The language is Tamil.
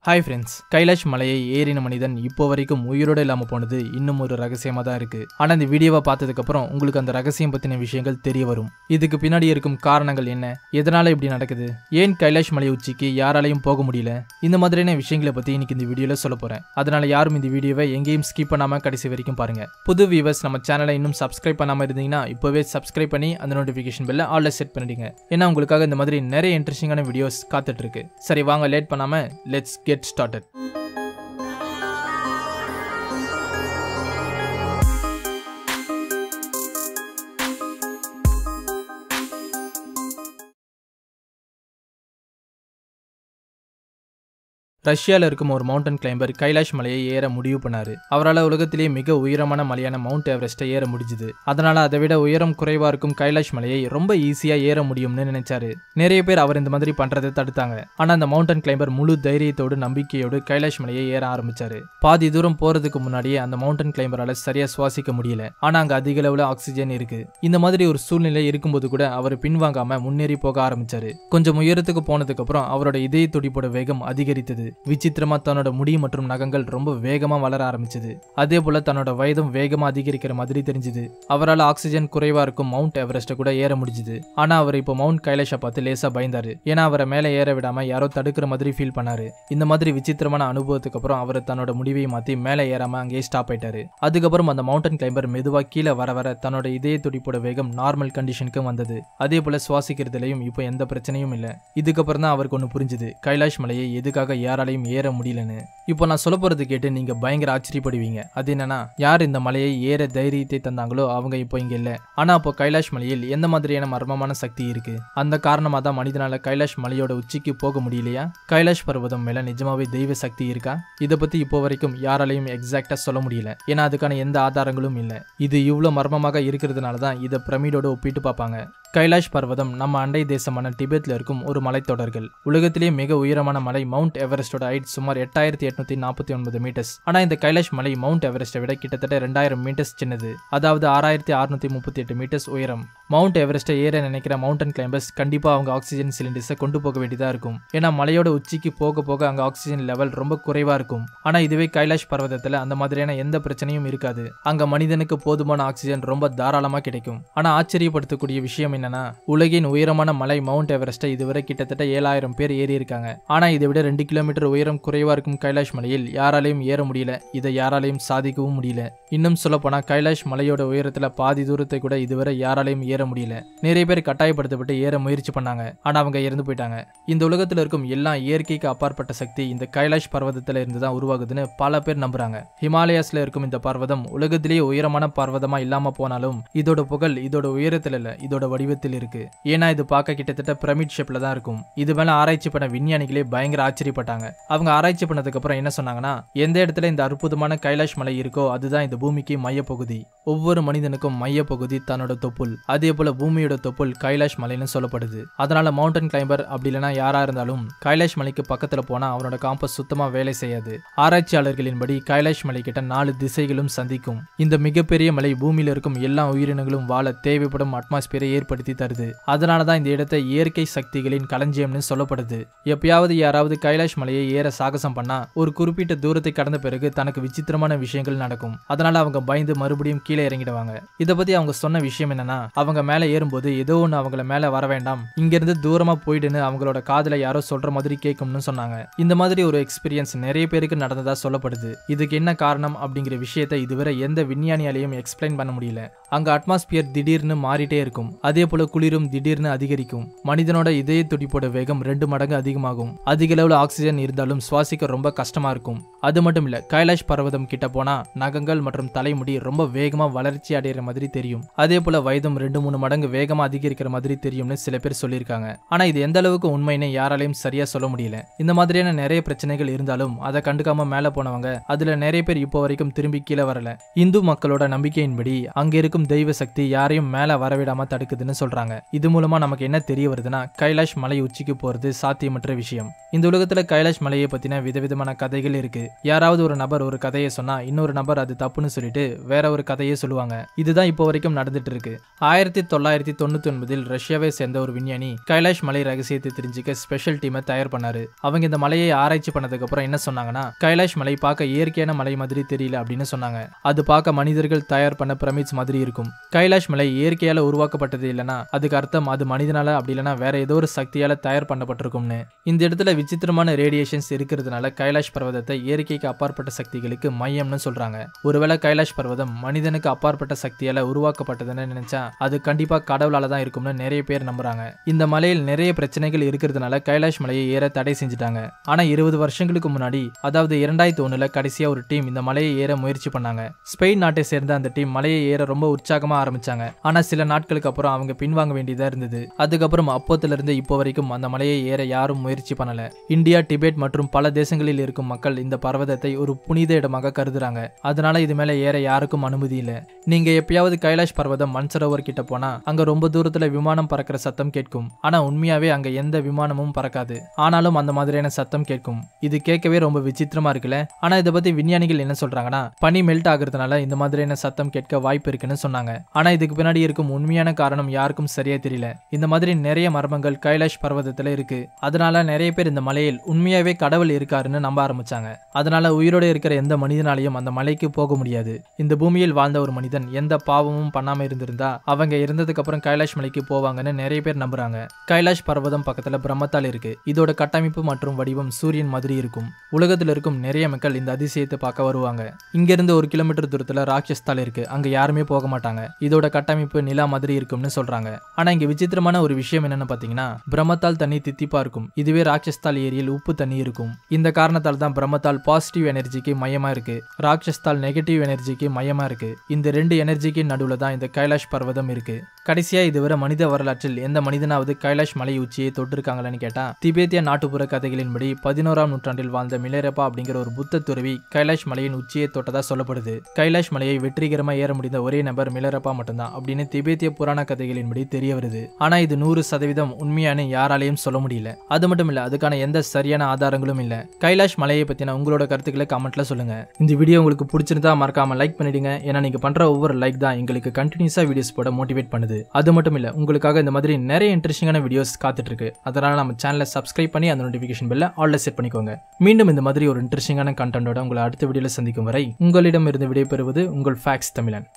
ஹாய் ஃப்ரெண்ட்ஸ் கைலாஷ் மலையை ஏறின மனிதன் இப்போ வரைக்கும் உயிரோடு இல்லாமல் போனது இன்னும் ஒரு ரகசியமாக தான் இருக்கு ஆனால் இந்த வீடியோவை பார்த்ததுக்கப்புறம் உங்களுக்கு அந்த ரகசியம் பற்றின விஷயங்கள் தெரிய வரும் இதுக்கு பின்னாடி இருக்கும் காரணங்கள் என்ன எதனால இப்படி நடக்குது ஏன் கைலாஷ் மலை உச்சிக்கு யாராலையும் போக முடியல இந்த மாதிரியான விஷயங்களை பற்றி இன்னைக்கு இந்த வீடியோவில் சொல்ல போகிறேன் அதனால யாரும் இந்த வீடியோவை எங்கேயும் ஸ்கிப் பண்ணாமல் கடைசி வரைக்கும் பாருங்க புது வியூவர்ஸ் நம்ம சேனலை இன்னும் சப்ஸ்கிரைப் பண்ணாமல் இருந்தீங்கன்னா இப்போவே சப்ஸ்கிரைப் பண்ணி அந்த நோட்டிஃபிகேஷன் பெல்ல ஆல்ல செட் பண்ணிடுங்க ஏன்னா உங்களுக்காக இந்த மாதிரி நிறைய இன்ட்ரெஸ்டிங்கான வீடியோஸ் காத்துட்டு இருக்கு சரி வாங்க லேட் பண்ணாமல் லெட்ஸ் கெட் ஸ்டார்டட் ரஷ்யாவில் இருக்கும் ஒரு மவுண்டன் கிளைம்பர் கைலாஷ் மலையை ஏற முடிவு பண்ணாரு அவரால் உலகத்திலேயே மிக உயரமான மலையான மவுண்ட் எவரெஸ்ட்டை ஏற முடிஞ்சுது அதனால அதை விட உயரம் குறைவா இருக்கும் கைலாஷ் மலையை ரொம்ப ஈஸியா ஏற முடியும்னு நினைச்சாரு நிறைய பேர் அவர் இந்த மாதிரி பண்றதை தடுத்தாங்க ஆனா அந்த மவுண்டன் கிளைம்பர் முழு தைரியத்தோடு நம்பிக்கையோடு கைலாஷ் மலையை ஏற ஆரம்பிச்சாரு பாதி தூரம் போறதுக்கு முன்னாடியே அந்த மவுண்டன் கிளைம்பரால சரியா சுவாசிக்க முடியல ஆனா அங்க அதிக அளவுல ஆக்சிஜன் இருக்கு இந்த மாதிரி ஒரு சூழ்நிலை இருக்கும்போது கூட அவர் பின்வாங்காம முன்னேறி போக ஆரம்பிச்சாரு கொஞ்சம் உயரத்துக்கு போனதுக்கு அப்புறம் அவரோட இதய துடிப்போட வேகம் அதிகரித்தது விசித்திரமா தன்னோட முடி மற்றும் நகங்கள் ரொம்ப வேகமா வளர ஆரம்பிச்சது அதே போல தன்னோட வயதும் வேகமா அதிகரிக்கிற மாதிரி தெரிஞ்சது அவரால் ஆக்சிஜன் குறைவா இருக்கும் மவுண்ட் எவரெஸ்ட கூட ஏற முடிஞ்சுது ஆனா அவர் இப்போ மவுண்ட் கைலாஷை பார்த்து லேசா பயந்தாரு ஏன்னா அவரை மேலே ஏற விடாம யாரோ தடுக்கிற மாதிரி ஃபீல் பண்ணாரு இந்த மாதிரி விசித்திரமான அனுபவத்துக்கு அப்புறம் அவர் தன்னோட முடிவை மாத்தி மேலே ஏறாம அங்கேயே ஸ்டாப் ஆயிட்டாரு அதுக்கப்புறம் அந்த மவுண்டன் கிளைம்பர் மெதுவா கீழே வர வர தன்னோட இதய துடிப்போட வேகம் நார்மல் கண்டிஷனுக்கு வந்தது அதே போல சுவாசிக்கிறதுலயும் இப்போ எந்த பிரச்சனையும் இல்ல இதுக்கப்புறம் தான் அவருக்கு ஒன்று புரிஞ்சுது கைலாஷ் மலையை எதுக்காக யாராலையும் ஏற முடியலன்னு இப்போ நான் சொல்ல போறது கேட்டு நீங்க பயங்கர ஆச்சரியப்படுவீங்க அது என்னன்னா யார் இந்த மலையை ஏற தைரியத்தை தந்தாங்களோ அவங்க இப்போ இங்க இல்ல ஆனா அப்போ கைலாஷ் மலையில் எந்த மாதிரியான மர்மமான சக்தி இருக்கு அந்த காரணமா தான் மனிதனால கைலாஷ் மலையோட உச்சிக்கு போக முடியலையா கைலாஷ் பர்வதம் மேல நிஜமாவே தெய்வ சக்தி இருக்கா இதை பத்தி இப்போ வரைக்கும் யாராலையும் எக்ஸாக்டா சொல்ல முடியல ஏன்னா அதுக்கான எந்த ஆதாரங்களும் இல்ல இது இவ்வளவு மர்மமாக இருக்கிறதுனால தான் இதை பிரமிடோட ஒப்பிட்டு பார்ப்பாங்க கைலாஷ் பர்வதம் நம்ம அண்டை தேசமான டிபெத்ல இருக்கும் ஒரு மலைத்தொடர்கள் உலகத்திலேயே மிக உயரமான மலை மவுண்ட் எவரெஸ்டோட ஹைட் சுமார் எட்டாயிரத்தி எட்நூத்தி நாற்பத்தி ஒன்பது மீட்டர்ஸ் ஆனா இந்த கைலாஷ் மலை மவுண்ட் எவரெஸ்டை விட கிட்டத்தட்ட ரெண்டாயிரம் மீட்டர்ஸ் சின்னது அதாவது ஆறாயிரத்தி அறுநூத்தி முப்பத்தி எட்டு மீட்டர்ஸ் உயரம் மவுண்ட் எவரெஸ்ட்டை ஏற நினைக்கிற மவுண்டன் கிளைம்பர்ஸ் கண்டிப்பா அவங்க ஆக்சிஜன் சிலிண்டர்ஸை கொண்டு போக வேண்டியதா இருக்கும் ஏன்னா மலையோட உச்சிக்கு போக போக அங்க ஆக்சிஜன் லெவல் ரொம்ப குறைவா இருக்கும் ஆனா இதுவே கைலாஷ் பர்வதத்துல அந்த மாதிரியான எந்த பிரச்சனையும் இருக்காது அங்க மனிதனுக்கு போதுமான ஆக்சிஜன் ரொம்ப தாராளமா கிடைக்கும் ஆனா ஆச்சரியப்படுத்தக்கூடிய விஷயம் என்னன்னா உலகின் உயரமான மலை மவுண்ட் எவரெஸ்ட்டை இதுவரை கிட்டத்தட்ட ஏழாயிரம் பேர் ஏறி இருக்காங்க ஆனா இதை விட ரெண்டு கிலோமீட்டர் உயரம் குறைவா இருக்கும் கைலாஷ் மலையில் யாராலையும் ஏற முடியல இதை யாராலையும் சாதிக்கவும் முடியல இன்னும் சொல்ல போனா கைலாஷ் மலையோட உயரத்துல பாதி தூரத்தை கூட இதுவரை யாராலையும் ஏற முடியல நிறைய பேர் கட்டாயப்படுத்தப்பட்டு ஏற முயற்சி பண்ணாங்க ஆனா அவங்க இறந்து போயிட்டாங்க இந்த உலகத்துல இருக்கும் எல்லா இயற்கைக்கு அப்பாற்பட்ட சக்தி இந்த கைலாஷ் பர்வதத்துல இருந்து தான் உருவாகுதுன்னு பல பேர் நம்புறாங்க ஹிமாலயாஸ்ல இருக்கும் இந்த பர்வதம் உலகத்திலேயே உயரமான பர்வதமா இல்லாம போனாலும் இதோட புகழ் இதோட உயரத்துல இல்ல இதோட வடிவத்தில் இருக்கு ஏன்னா இது பார்க்க கிட்டத்தட்ட பிரமிட் ஷேப்ல தான் இருக்கும் இது மேல ஆராய்ச்சி பண்ண விஞ்ஞானிகளே பயங்கர ஆச்சரியப்பட்டாங்க அவங்க ஆராய்ச்சி பண்ணதுக்கு அப்புறம் என்ன சொன்னாங்கன்னா எந்த இடத்துல இந்த அற்புதமான கைலாஷ் மலை இருக்கோ அதுதான் இந்த பூமிக்கு மையப்பகுதி ஒவ்வொரு மனிதனுக்கும் மையப்பகுதி தன்னோட தொப்புள் அதே போல பூமியோட தொப்புள் கைலாஷ் மலைன்னு சொல்லப்படுது அதனால மவுண்டன் கிளைம்பர் அப்படி இல்லைன்னா யாரா இருந்தாலும் கைலாஷ் மலைக்கு பக்கத்துல போனா அவனோட காம்பஸ் சுத்தமா வேலை செய்யாது ஆராய்ச்சியாளர்களின்படி கைலாஷ் மலை கிட்ட நாலு திசைகளும் சந்திக்கும் இந்த மிகப்பெரிய மலை பூமியில இருக்கும் எல்லா உயிரினங்களும் வாழ தேவைப்படும் அட்மாஸ்பியரை ஏற்படுத்தி தருது அதனால தான் இந்த இடத்தை இயற்கை சக்திகளின் களஞ்சியம்னு சொல்லப்படுது எப்பயாவது யாராவது கைலாஷ் மலையை ஏற சாகசம் பண்ணா ஒரு குறிப்பிட்ட தூரத்தை கடந்த பிறகு தனக்கு விசித்திரமான விஷயங்கள் நடக்கும் அதனால அவங்க பயந்து மறுபடியும் கீழே இறங்கிடுவாங்க இதை பத்தி அவங்க சொன்ன விஷயம் என்னன்னா அவங்க மேல ஏறும்போது ஏதோ ஒன்று அவங்கள மேல வர வேண்டாம் இங்க இருந்து தூரமா போயிடுன்னு அவங்களோட காதுல யாரோ சொல்ற மாதிரி கேட்கும்னு சொன்னாங்க இந்த மாதிரி ஒரு எக்ஸ்பீரியன்ஸ் நிறைய பேருக்கு நடந்ததா சொல்லப்படுது இதுக்கு என்ன காரணம் அப்படிங்கிற விஷயத்தை இதுவரை எந்த விஞ்ஞானியாலையும் எக்ஸ்பிளைன் பண்ண முடியல அங்க அட்மாஸ்பியர் திடீர்னு மாறிட்டே இருக்கும் அதே போல குளிரும் திடீர்னு அதிகரிக்கும் மனிதனோட இதய துடிப்போட வேகம் ரெண்டு மடங்கு அதிகமாகும் அதிக அளவுல ஆக்சிஜன் இருந்தாலும் சுவாசிக்க ரொம்ப கஷ்டமா இருக்கும் அது மட்டும் இல்ல கைலாஷ் பர்வதம் கிட்ட போனா நகங்கள் மற்றும் தலைமுடி ரொம்ப வேகமா வளர்ச்சி அடைகிற மாதிரி தெரியும் அதே போல வயதும் ரெண்டு மூணு மடங்கு வேகமா அதிகரிக்கிற மாதிரி தெரியும்னு சில பேர் சொல்லியிருக்காங்க ஆனா இது எந்த அளவுக்கு உண்மைன்னு யாராலையும் சரியா சொல்ல முடியல இந்த மாதிரியான நிறைய பிரச்சனைகள் இருந்தாலும் அதை கண்டுக்காம மேல போனவங்க அதுல நிறைய பேர் இப்போ வரைக்கும் திரும்பி கீழே வரல இந்து மக்களோட நம்பிக்கையின்படி அங்க இருக்கும் தெய்வ சக்தி யாரையும் மேல வரவிடாம தடுக்குதுன்னு சொல்றாங்க இது மூலமா நமக்கு என்ன தெரிய வருதுன்னா கைலாஷ் மலை உச்சிக்கு போறது சாத்தியமற்ற விஷயம் இந்த உலகத்துல கைலாஷ் மலையை பத்தின விதவிதமான கதைகள் இருக்கு யாராவது ஒரு நபர் ஒரு கதையை சொன்னா இன்னொரு நபர் அது தப்புன்னு சொல்லிட்டு வேற ஒரு கதையை சொல்லுவாங்க இதுதான் இப்போ வரைக்கும் நடந்துட்டு இருக்கு ஆயிரத்தி தொள்ளாயிரத்தி தொண்ணூத்தி ஒன்பதில் ரஷ்யாவை சேர்ந்த ஒரு விஞ்ஞானி கைலாஷ் மலை ரகசியத்தை தெரிஞ்சுக்க ஸ்பெஷல் டீமை தயார் பண்ணாரு அவங்க இந்த மலையை ஆராய்ச்சி பண்ணதுக்கு அப்புறம் என்ன சொன்னாங்கன்னா கைலாஷ் மலை பார்க்க இயற்கையான மலை மாதிரி தெரியல அப்படின்னு சொன்னாங்க அது பார்க்க மனிதர்கள் தயார் பண்ண பிரமிட்ஸ் மாதிரி இருக்கும் கைலாஷ் மலை இயற்கையால உருவாக்கப்பட்டது இல்லைன்னா அதுக்கு அர்த்தம் அது மனிதனால அப்படி இல்லைன்னா வேற ஏதோ ஒரு சக்தியால தயார் பண்ணப்பட்டிருக்கும்னு இந்த இடத்துல விசித்திரமான ரேடியேஷன்ஸ் இருக்கிறதுனால கைலாஷ் பர்வதத்தை இயற்கைக்கு அப்பாற்பட்ட சக்திகளுக்கு மையம்னு சொல்றாங்க ஒருவேளை கைலாஷ் பர்வதம் மனிதனுக்கு அப்பாற்பட்ட சக்தியால உருவாக்கப்பட்டதுன்னு நினைச்சா அது கண்டிப்பா கடவுளால தான் இருக்கும்னு நிறைய பேர் நம்புறாங்க இந்த மலையில் நிறைய பிரச்சனைகள் இருக்கிறதுனால கைலாஷ் மலையை ஏற தடை செஞ்சுட்டாங்க ஆனா இருபது வருஷங்களுக்கு முன்னாடி அதாவது இரண்டாயிரத்தி ஒண்ணுல கடைசியா ஒரு டீம் இந்த மலையை ஏற முயற்சி பண்ணாங்க ஸ்பெயின் நாட்டை சேர்ந்த அந்த டீம் மலையை ஏற ரொம்ப உற்சாகமா ஆரம்பிச்சாங்க ஆனா சில நாட்களுக்கு அப்புறம் அவங்க பின்வாங்க வேண்டியதா இருந்தது அதுக்கப்புறம் அப்போத்துல இருந்து இப்போ வரைக்கும் அந்த மலையை ஏற யாரும் முயற்சி பண்ணல இந்தியா டிபேட் மற்றும் பல தேசங்களில் இருக்கும் மக்கள் இந்த பர்வதத்தை ஒரு புனித இடமாக கருதுறாங்க அதனால இது மேல ஏற யாருக்கும் அனுமதி இல்ல நீங்க எப்பயாவது கைலாஷ் பர்வதம் மன்சரோவர் கிட்ட போனா அங்க ரொம்ப தூரத்துல விமானம் பறக்கிற சத்தம் கேட்கும் ஆனா உண்மையாவே அங்க எந்த விமானமும் பறக்காது ஆனாலும் அந்த மாதிரியான சத்தம் கேட்கும் இது கேட்கவே ரொம்ப விசித்திரமா இருக்குல்ல ஆனா இதை பத்தி விஞ்ஞானிகள் என்ன சொல்றாங்கன்னா பனி மெல்ட் ஆகுறதுனால இந்த மாதிரியான சத்தம் கேட்க வாய்ப்பு இருக்குன்னு சொன்னாங்க ஆனா இதுக்கு பின்னாடி இருக்கும் உண்மையான காரணம் யாருக்கும் சரியா தெரியல இந்த மாதிரி நிறைய மர்மங்கள் கைலாஷ் பர்வதத்துல இருக்கு அதனால நிறைய பேர் இந்த மலையில் உண்மையாவே கடவுள் இருக்காருன்னு நம்ப ஆரம்பிச்சாங்க அதனால உயிரோட இருக்கிற எந்த மனிதனாலையும் அந்த மலைக்கு போக முடியாது இந்த பூமியில் வாழ்ந்த ஒரு மனிதன் எந்த பாவமும் பண்ணாம இருந்திருந்தா அவங்க இருந்ததுக்கு அப்புறம் கைலாஷ் மலைக்கு போவாங்கன்னு நிறைய பேர் நம்புறாங்க கைலாஷ் பர்வதம் பக்கத்துல பிரம்மத்தால் இருக்கு இதோட கட்டமைப்பு மற்றும் வடிவம் சூரியன் மாதிரி இருக்கும் உலகத்துல இருக்கும் நிறைய மக்கள் இந்த அதிசயத்தை பார்க்க வருவாங்க இங்க இருந்து ஒரு கிலோமீட்டர் தூரத்துல ராட்சஸ்தால் இருக்கு அங்க யாருமே போக மாட்டாங்க இதோட கட்டமைப்பு நிலா மாதிரி இருக்கும்னு சொல்றாங்க ஆனா இங்க விசித்திரமான ஒரு விஷயம் என்னன்னு பாத்தீங்கன்னா பிரம்மத்தால் தண்ணி தித்திப்பா இருக்கும் இதுவே ராட்சஸ்தால் ஏரியில் உப்பு தண்ணி இருக்கும் இந்த காரணத்தால் தான் பிரம்மத்தால் பாசிட்டிவ் எனர்ஜிக்கு மையமா இருக்கு ராட்சஸ்தால் நெகட்டிவ் எனர்ஜிக்கு மையமா இருக்கு இந்த ரெண்டு எனர்ஜிக்கு நடுவுல தான் இந்த கைலாஷ் பர்வதம் இருக்கு கடைசியா இதுவரை மனித வரலாற்றில் எந்த மனிதனாவது கைலாஷ் மலை உச்சியை தொட்டிருக்காங்களான்னு கேட்டா திபேத்திய நாட்டுப்புற கதைகளின்படி பதினோராம் நூற்றாண்டில் வாழ்ந்த மிலேரப்பா அப்படிங்கிற ஒரு புத்த துறவி கைலாஷ் மலையின் உச்சியை தொட்டதா சொல்லப்படுது கைலாஷ் மலையை வெற்றிகரமா ஏற முடிந்த ஒரே நபர் மிலேரப்பா மட்டும்தான் அப்படின்னு திபேத்திய புராண கதைகளின்படி தெரிய வருது ஆனா இது நூறு சதவீதம் உண்மையானு யாராலையும் சொல்ல முடியல அது மட்டும் இல்ல அதுக்கான எந்த சரியான ஆதாரங்களும் இல்ல கைலாஷ் மலையை பத்தின உங்களோட கருத்துக்களை கமெண்ட்ல சொல்லுங்க இந்த வீடியோ உங்களுக்கு பிடிச்சிருந்தா மறக்காம லைக் பண்ணிடுங்க ஏன்னா நீங்க பண்ற ஒவ்வொரு லைக் தான் எங்களுக்கு கண்டினியூஸா வீடியோஸ் போட மோட்டிவேட் பண்ணுது அது மட்டும் இல்ல உங்களுக்காக இந்த மாதிரி நிறைய இன்ட்ரெஸ்டிங்கான வீடியோஸ் காத்துட்டு இருக்கு அதனால நம்ம சேனலை சப்ஸ்கிரைப் பண்ணி அந்த நோட்டிஃபிகேஷன் பெல்ல ஆல்ல செட் பண்ணிக்கோங்க மீண்டும் இந்த மாதிரி ஒரு இன்ட்ரெஸ்டிங்கான கண்டென்ட்டோட உங்களை அடுத்த வீடியோல சந்திக்கும் வரை உங்களிடம் இருந்து விடைபெறுவது உங்கள் ஃபேக்ஸ் தமிழன்